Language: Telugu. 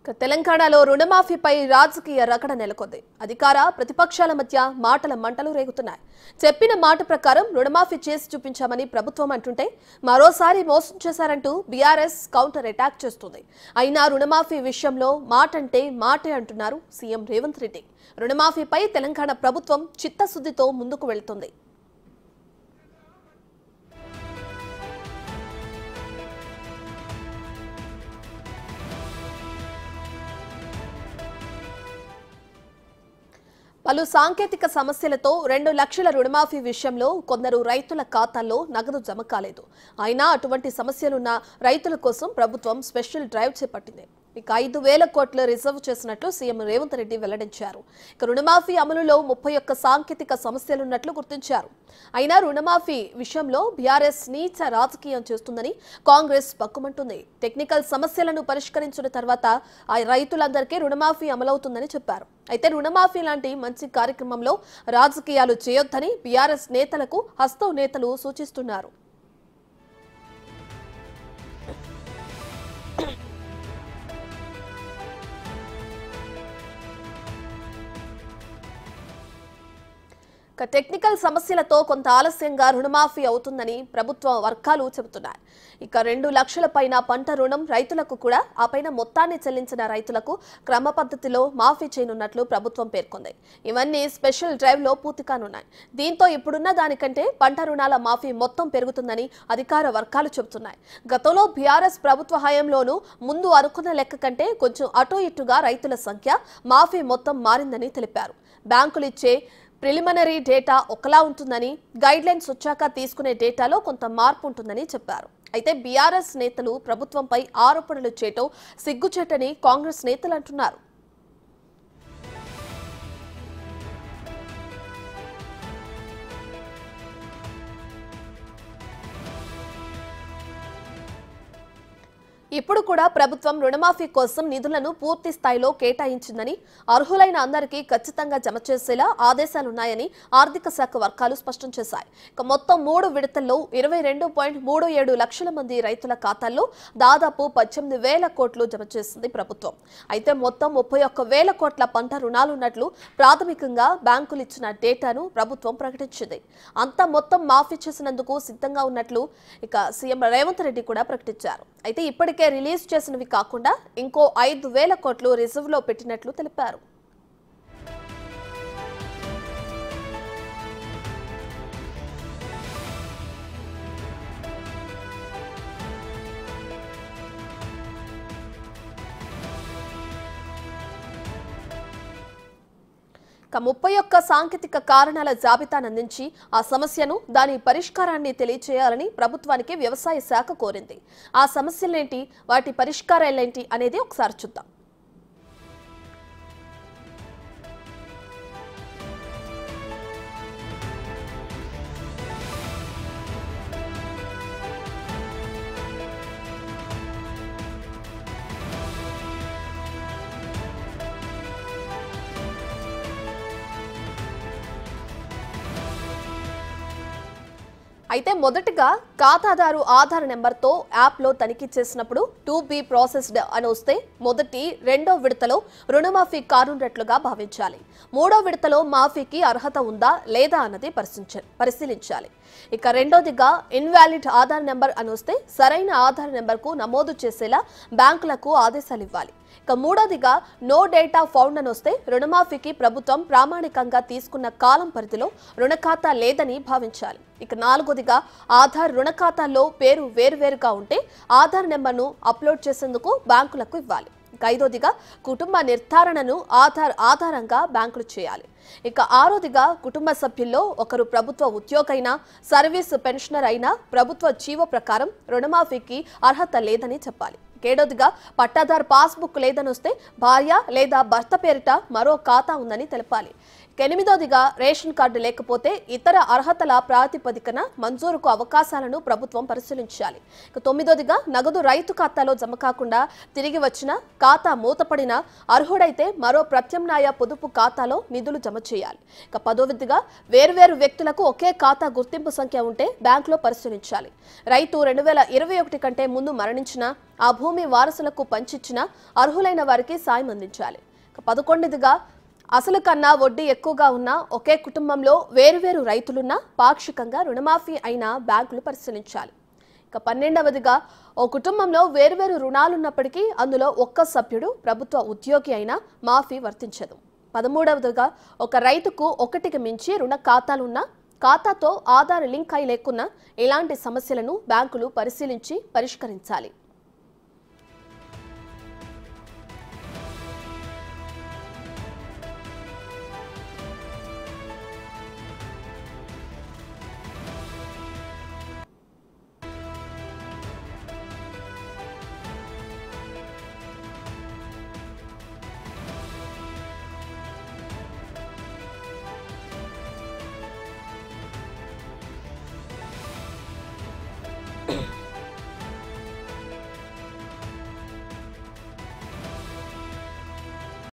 ఇక తెలంగాణలో రుణమాఫీపై రాజకీయ రకడ నెలకొంది అధికార ప్రతిపక్షాల మధ్య మాటల మంటలు రేగుతున్నాయి చెప్పిన మాట ప్రకారం రుణమాఫీ చేసి చూపించామని ప్రభుత్వం అంటుంటే మరోసారి మోసం చేశారంటూ బీఆర్ఎస్ కౌంటర్ అటాక్ చేస్తుంది అయినా రుణమాఫీ విషయంలో మాట అంటే మాటే అంటున్నారు సీఎం రేవంత్ రెడ్డి రుణమాఫీపై తెలంగాణ ప్రభుత్వం చిత్తశుద్ధితో ముందుకు వెళ్తుంది పలు సాంకేతిక సమస్యలతో రెండు లక్షల రుణమాఫీ విషయంలో కొందరు రైతుల ఖాతాల్లో నగదు జమ కాలేదు అయినా అటువంటి సమస్యలున్న రైతుల కోసం ప్రభుత్వం స్పెషల్ డ్రైవ్ చేపట్టింది ఇక ఐదు వేల కోట్లు రిజర్వ్ చేసినట్లు సీఎం రేవంత్ రెడ్డి వెల్లడించారు ఇక రుణమాఫీ అమలులో ముప్పై ఒక్క సాంకేతిక సమస్యలున్నట్లు గుర్తించారు అయినా రుణమాఫీ విషయంలో బీఆర్ఎస్ నీచ రాజకీయం చేస్తుందని కాంగ్రెస్ పక్కుమంటుంది టెక్నికల్ సమస్యలను పరిష్కరించిన తర్వాత ఆ రైతులందరికీ రుణమాఫీ అమలవుతుందని చెప్పారు అయితే రుణమాఫీ లాంటి మంచి కార్యక్రమంలో రాజకీయాలు చేయొద్దని బీఆర్ఎస్ నేతలకు హస్తం నేతలు సూచిస్తున్నారు ఇక టెక్నికల్ సమస్యలతో కొంత ఆలస్యంగా రుణమాఫీ అవుతుందని ప్రభుత్వ వర్గాలు చెబుతున్నాయి ఇక రెండు లక్షల పైన పంట రుణం రైతులకు కూడా ఆ పైన మొత్తాన్ని చెల్లించిన రైతులకు క్రమ పద్ధతిలో మాఫీ చేయనున్నట్లు ప్రభుత్వం పేర్కొంది ఇవన్నీ స్పెషల్ డ్రైవ్ లో పూర్తి కానున్నాయి దీంతో ఇప్పుడున్న దానికంటే పంట రుణాల మాఫీ మొత్తం పెరుగుతుందని అధికార వర్గాలు చెబుతున్నాయి గతంలో బీఆర్ఎస్ ప్రభుత్వ హయాంలోనూ ముందు అనుకున్న లెక్క కంటే కొంచెం అటూ ఇటుగా రైతుల సంఖ్య మాఫీ మొత్తం మారిందని తెలిపారు బ్యాంకులు ఇచ్చే ప్రిలిమినరీ డేటా ఒకలా ఉంటుందని గైడ్ లైన్స్ వచ్చాక తీసుకునే డేటాలో కొంత మార్పు ఉంటుందని చెప్పారు అయితే బీఆర్ఎస్ నేతలు ప్రభుత్వంపై ఆరోపణలు చేయటం సిగ్గుచేటని కాంగ్రెస్ నేతలు అంటున్నారు ఇప్పుడు కూడా ప్రభుత్వం రుణమాఫీ కోసం నిధులను పూర్తి స్థాయిలో కేటాయించిందని అర్హులైన అందరికీ ఖచ్చితంగా జమ చేసేలా ఆదేశాలున్నాయని ఆర్థిక శాఖ వర్గాలు స్పష్టం చేశాయి ఇక మొత్తం మూడు విడతల్లో ఇరవై రెండు పాయింట్ మూడు ఏడు లక్షల మంది రైతుల ఖాతాల్లో దాదాపు పద్దెనిమిది వేల కోట్లు జమ చేసింది ప్రభుత్వం అయితే మొత్తం ముప్పై ఒక్క వేల కోట్ల పంట రుణాలున్నట్లు ప్రాథమికంగా బ్యాంకులు ఇచ్చిన డేటాను ప్రభుత్వం ప్రకటించింది అంత మొత్తం మాఫీ చేసినందుకు సిద్ధంగా ఉన్నట్లు ఇక సీఎం రేవంత్ రెడ్డి కూడా ప్రకటించారు అయితే ఇప్పటికే రిలీజ్ చేసినవి కాకుండా ఇంకో ఐదు వేల కోట్లు రిజర్వ్లో పెట్టినట్లు తెలిపారు ఇక ముప్పై ఒక్క సాంకేతిక కారణాల జాబితాను అందించి ఆ సమస్యను దాని పరిష్కారాన్ని తెలియచేయాలని ప్రభుత్వానికి వ్యవసాయ శాఖ కోరింది ఆ సమస్యలేంటి వాటి పరిష్కారాలేంటి అనేది ఒకసారి చూద్దాం అయితే మొదటగా ఖాతాదారు ఆధార్ నెంబర్తో యాప్లో తనిఖీ చేసినప్పుడు టూ బీ ప్రాసెస్డ్ అని వస్తే మొదటి రెండో విడతలో రుణమాఫీ కానున్నట్లుగా భావించాలి మూడో విడతలో మాఫీకి అర్హత ఉందా లేదా అన్నది పరిశీలించ పరిశీలించాలి ఇక రెండోదిగా ఇన్వాలిడ్ ఆధార్ నెంబర్ అని వస్తే సరైన ఆధార్ నెంబర్కు నమోదు చేసేలా బ్యాంకులకు ఆదేశాలు ఇవ్వాలి ఇక మూడోదిగా నో డేటా ఫౌండ్ అని వస్తే రుణమాఫీకి ప్రభుత్వం ప్రామాణికంగా తీసుకున్న కాలం పరిధిలో రుణ ఖాతా లేదని భావించాలి ఇక నాలుగోదిగా ఆధార్ రుణ ఖాతాల్లో పేరు వేరువేరుగా ఉంటే ఆధార్ నెంబర్ను అప్లోడ్ చేసేందుకు బ్యాంకులకు ఇవ్వాలి ఇక ఐదోదిగా కుటుంబ నిర్ధారణను ఆధార్ ఆధారంగా బ్యాంకులు చేయాలి ఇక ఆరోదిగా కుటుంబ సభ్యుల్లో ఒకరు ప్రభుత్వ ఉద్యోగైనా సర్వీస్ పెన్షనర్ అయినా ప్రభుత్వ జీవో ప్రకారం రుణమాఫీకి అర్హత లేదని చెప్పాలి ఏడోదిగా పట్టాదారు పాస్బుక్ లేదని వస్తే భార్య లేదా భర్త పేరిట మరో ఖాతా ఉందని తెలపాలి ఇక ఎనిమిదోదిగా రేషన్ కార్డు లేకపోతే ఇతర అర్హతల ప్రాతిపదికన మంజూరుకు అవకాశాలను ప్రభుత్వం పరిశీలించాలి ఇక తొమ్మిదోదిగా నగదు రైతు ఖాతాలో జమ కాకుండా తిరిగి వచ్చిన ఖాతా మూతపడిన అర్హుడైతే మరో ప్రత్యామ్నాయ పొదుపు ఖాతాలో నిధులు జమ చేయాలి ఇక పదోవిధిగా వేర్వేరు వ్యక్తులకు ఒకే ఖాతా గుర్తింపు సంఖ్య ఉంటే బ్యాంకులో పరిశీలించాలి రైతు రెండు వేల ఇరవై ఒకటి కంటే ముందు మరణించిన ఆ భూమి వారసులకు పంచిచ్చిన అర్హులైన వారికి సాయం అందించాలి ఇక పదకొండుదిగా అసలు కన్నా వడ్డీ ఎక్కువగా ఉన్న ఒకే కుటుంబంలో వేరువేరు రైతులున్నా పాక్షికంగా రుణమాఫీ అయిన బ్యాంకులు పరిశీలించాలి ఇక పన్నెండవదిగా ఓ కుటుంబంలో వేరువేరు రుణాలున్నప్పటికీ అందులో ఒక్క సభ్యుడు ప్రభుత్వ ఉద్యోగి అయినా మాఫీ వర్తించదు పదమూడవదిగా ఒక రైతుకు ఒకటికి మించి రుణ ఖాతాలున్నా ఖాతాతో ఆధార్ లింక్ అయి లేకున్నా ఇలాంటి సమస్యలను బ్యాంకులు పరిశీలించి పరిష్కరించాలి